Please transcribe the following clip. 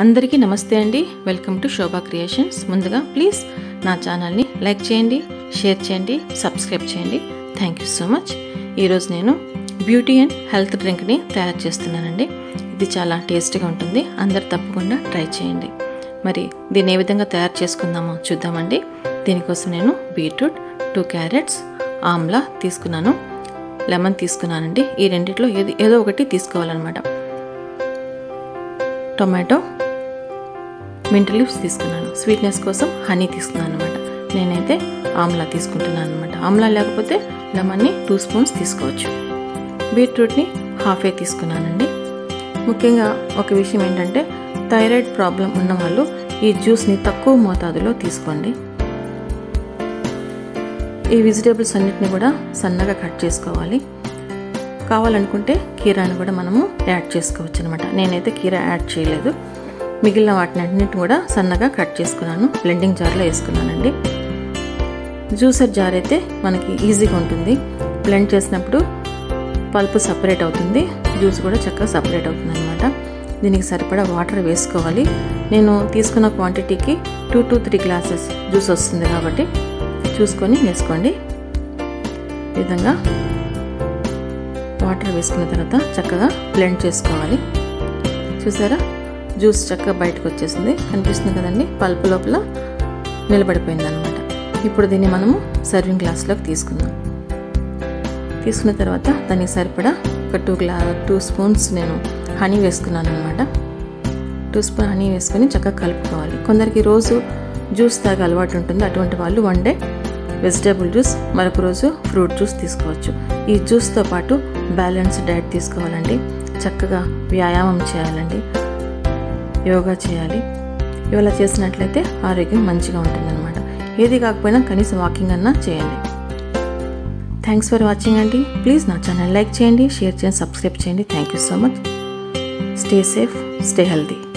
అందరికీ నమస్తే అండి వెల్కమ్ టు శోభా క్రియేషన్స్ ముందుగా ప్లీజ్ నా ఛానల్ని లైక్ చేయండి షేర్ చేయండి సబ్స్క్రైబ్ చేయండి థ్యాంక్ యూ సో మచ్ ఈరోజు నేను బ్యూటీ అండ్ హెల్త్ డ్రింక్ని తయారు చేస్తున్నానండి ఇది చాలా టేస్టీగా ఉంటుంది అందరు తప్పకుండా ట్రై చేయండి మరి దీన్ని ఏ విధంగా తయారు చేసుకుందామో చూద్దామండి దీనికోసం నేను బీట్రూట్ టూ క్యారెట్స్ ఆమ్లా తీసుకున్నాను లెమన్ తీసుకున్నానండి ఈ రెండిట్లో ఏది ఏదో ఒకటి తీసుకోవాలన్నమాట టొమాటో మింట్ లీవ్స్ తీసుకున్నాను స్వీట్నెస్ కోసం హనీ తీసుకున్నాను అనమాట నేనైతే ఆమ్లా తీసుకుంటున్నాను అనమాట ఆమ్లా లేకపోతే లెమన్ని టూ స్పూన్స్ తీసుకోవచ్చు బీట్రూట్ని హాఫ్ ఏ తీసుకున్నానండి ముఖ్యంగా ఒక విషయం ఏంటంటే థైరాయిడ్ ప్రాబ్లం ఉన్నవాళ్ళు ఈ జ్యూస్ని తక్కువ మోతాదులో తీసుకోండి ఈ వెజిటేబుల్స్ అన్నిటిని కూడా సన్నగా కట్ చేసుకోవాలి కావాలనుకుంటే కీరాని కూడా మనము యాడ్ చేసుకోవచ్చు అనమాట నేనైతే కీరా యాడ్ చేయలేదు మిగిలిన వాటిని అన్నింటిని కూడా సన్నగా కట్ చేసుకున్నాను బ్లెండింగ్ జార్లో వేసుకున్నానండి జ్యూసర్ జార్ అయితే మనకి ఈజీగా ఉంటుంది బ్లెండ్ చేసినప్పుడు పల్పు సపరేట్ అవుతుంది జ్యూస్ కూడా చక్కగా సపరేట్ అవుతుంది అనమాట దీనికి సరిపడా వాటర్ వేసుకోవాలి నేను తీసుకున్న క్వాంటిటీకి two to three glasses juice వస్తుంది కాబట్టి చూసుకొని వేసుకోండి ఈ విధంగా వాటర్ వేసుకున్న తర్వాత చక్కగా బ్లెండ్ చేసుకోవాలి చూసారా జ్యూస్ చక్కగా బయటకు వచ్చేసింది కనిపిస్తుంది కదండి పల్పు లోపల నిలబడిపోయింది అనమాట ఇప్పుడు దీన్ని మనము సర్వింగ్ గ్లాస్లోకి తీసుకుందాం తీసుకున్న తర్వాత దానికి సరిపడా ఒక టూ గ్లా టూ స్పూన్స్ నేను హనీ వేసుకున్నాను అనమాట టూ స్పూన్ హనీ వేసుకొని చక్కగా కలుపుకోవాలి కొందరికి రోజు జ్యూస్ తాగే అలవాటు ఉంటుంది అటువంటి వాళ్ళు వన్ డే వెజిటేబుల్ జ్యూస్ మరొక రోజు ఫ్రూట్ జ్యూస్ తీసుకోవచ్చు ఈ జ్యూస్తో పాటు బ్యాలెన్స్ డైట్ తీసుకోవాలండి చక్కగా వ్యాయామం చేయాలండి యోగా చేయాలి ఇవాళ చేసినట్లయితే ఆరోగ్యం మంచిగా ఉంటుందన్నమాట ఏది కాకపోయినా కనీసం వాకింగ్ అన్నా చేయండి థ్యాంక్స్ ఫర్ వాచింగ్ అండి ప్లీజ్ నా ఛానల్ లైక్ చేయండి షేర్ చేయండి సబ్స్క్రైబ్ చేయండి thank you so much stay safe stay healthy